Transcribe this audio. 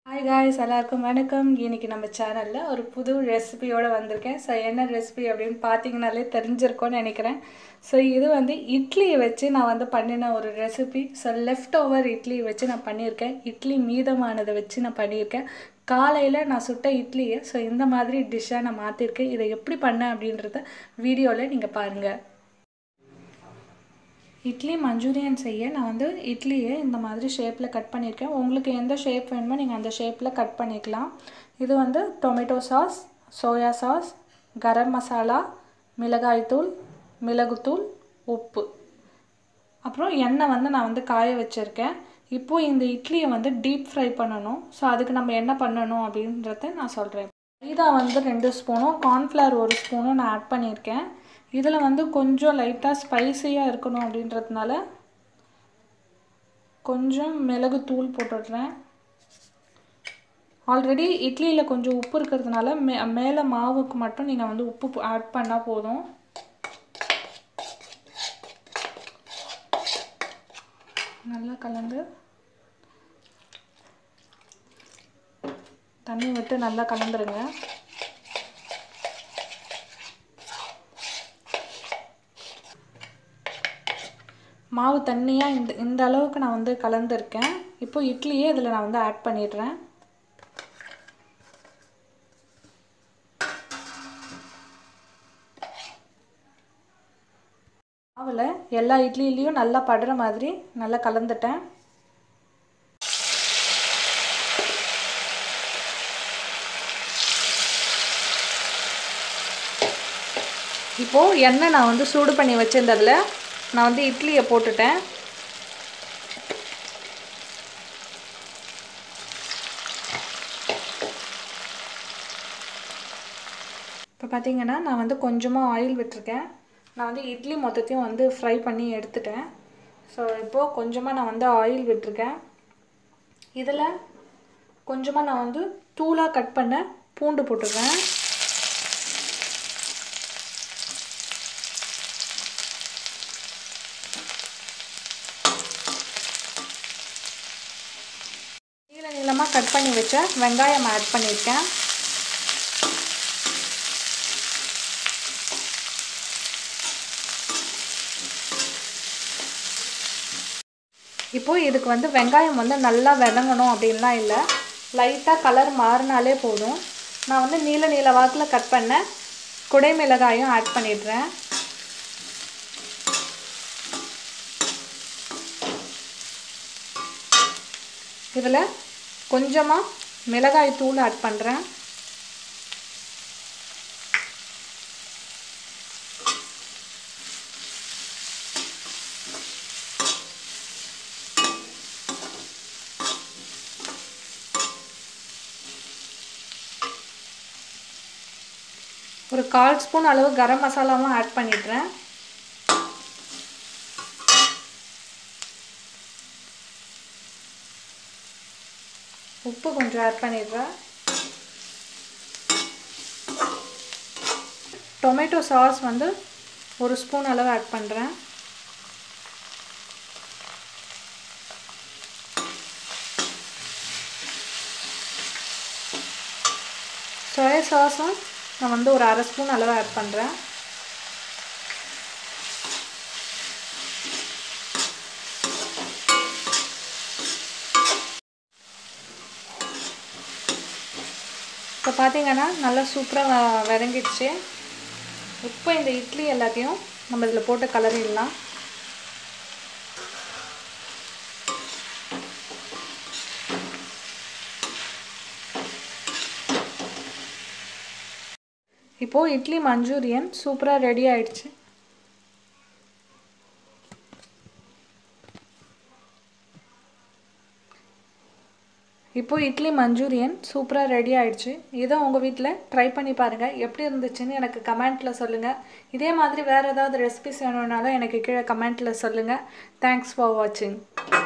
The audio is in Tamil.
ஹாய் காய்ஸ் எல்லாருக்கும் வணக்கம் இன்னைக்கு நம்ம சேனலில் ஒரு புது ரெசிபியோடு வந்திருக்கேன் ஸோ என்ன ரெசிபி அப்படின்னு பார்த்தீங்கனாலே தெரிஞ்சிருக்கோன்னு நினைக்கிறேன் ஸோ இது வந்து இட்லியை வச்சு நான் வந்து பண்ணின ஒரு recipe so leftover idli வச்சு நான் பண்ணியிருக்கேன் இட்லி மீதமானதை வச்சு நான் பண்ணியிருக்கேன் காலையில் நான் சுட்ட இட்லியை ஸோ இந்த மாதிரி டிஷ்ஷாக நான் மாற்றிருக்கேன் இதை எப்படி பண்ணேன் அப்படின்றத வீடியோவில் நீங்கள் பாருங்கள் இட்லி மஞ்சூரியன் செய்ய நான் வந்து இட்லியை இந்த மாதிரி ஷேப்பில் கட் பண்ணியிருக்கேன் உங்களுக்கு எந்த ஷேப் வேணுமோ நீங்கள் அந்த ஷேப்பில் கட் பண்ணிக்கலாம் இது வந்து tomato sauce soya sauce garam masala மிளகாய்த்தூள் மிளகுத்தூள் உப்பு அப்புறம் எண்ணெய் வந்து நான் வந்து காய வச்சுருக்கேன் இப்போது இந்த இட்லியை வந்து டீப் ஃப்ரை பண்ணணும் ஸோ அதுக்கு நம்ம என்ன பண்ணணும் அப்படின்றத நான் சொல்கிறேன் மைதா வந்து ரெண்டு ஸ்பூனும் கார்ன்ஃப்ளவர் ஒரு ஸ்பூனும் நான் ஆட் பண்ணியிருக்கேன் இதில் வந்து கொஞ்சம் லைட்டாக ஸ்பைஸியாக இருக்கணும் அப்படின்றதுனால கொஞ்சம் மிளகு தூள் போட்டுடுறேன் ஆல்ரெடி இட்லியில் கொஞ்சம் உப்பு இருக்கிறதுனால மே மேலே மாவுக்கு மட்டும் நீங்கள் வந்து உப்பு ஆட் பண்ணால் போதும் நல்லா கலந்து தண்ணி விட்டு நல்லா கலந்துருங்க மாவு தண்ணியாக இந்த இந்த அளவுக்கு நான் வந்து கலந்துருக்கேன் இப்போ இட்லியே இதில் நான் வந்து ஆட் பண்ணிடுறேன் மாவில் எல்லா இட்லிலையும் நல்லா படுற மாதிரி நல்லா கலந்துட்டேன் இப்போது எண்ணெய் நான் வந்து சூடு பண்ணி வச்சுருந்ததில் நான் வந்து இட்லியை போட்டுட்டேன் இப்போ பார்த்தீங்கன்னா நான் வந்து கொஞ்சமாக ஆயில் விட்டுருக்கேன் நான் வந்து இட்லி மொத்தத்தையும் வந்து ஃப்ரை பண்ணி எடுத்துட்டேன் ஸோ இப்போது கொஞ்சமாக நான் வந்து ஆயில் விட்டுருக்கேன் இதில் கொஞ்சமாக நான் வந்து தூளாக கட் பண்ண பூண்டு போட்டுருக்கேன் நீள நீளமாக கட் பண்ணி வச்ச வெங்காயம் ஆட் பண்ணியிருக்கேன் இப்போது இதுக்கு வந்து வெங்காயம் வந்து நல்லா விதங்கணும் அப்படின்லாம் இல்லை லைட்டாக கலர் மாறினாலே போதும் நான் வந்து நீல நீல வாக்கில் கட் பண்ண குடை மிளகாயும் ஆட் பண்ணிடுறேன் இதில் கொஞ்சமாக மிளகாய் தூள் ஆட் பண்ணுறேன் ஒரு கால் ஸ்பூன் அளவு கரம் மசாலாவும் ஆட் பண்ணிடுறேன் உப்பு கொஞ்சம் ஆட் பண்ணிடுறேன் டொமேட்டோ சாஸ் வந்து ஒரு ஸ்பூன் அளவு ஆட் பண்ணுறேன் சோயா சாஸும் நான் வந்து ஒரு அரை ஸ்பூன் அளவு ஆட் பண்ணுறேன் இப்போ பார்த்தீங்கன்னா நல்லா சூப்பராக விதங்கிடுச்சு இப்போ இந்த இட்லி எல்லாத்தையும் நம்ம இதில் போட்டு கலரிடலாம் இப்போது இட்லி மஞ்சூரியன் சூப்பராக ரெடி ஆயிடுச்சு இப்போது இட்லி மஞ்சூரியன் சூப்பராக ரெடி ஆயிடுச்சு இதை உங்கள் வீட்டில் ட்ரை பண்ணி பாருங்கள் எப்படி இருந்துச்சுன்னு எனக்கு கமெண்ட்டில் சொல்லுங்கள் இதே மாதிரி வேறு ஏதாவது ரெசிபிஸ் வேணும்னாலும் எனக்கு கீழே கமெண்ட்டில் சொல்லுங்கள் தேங்க்ஸ் ஃபார் வாட்சிங்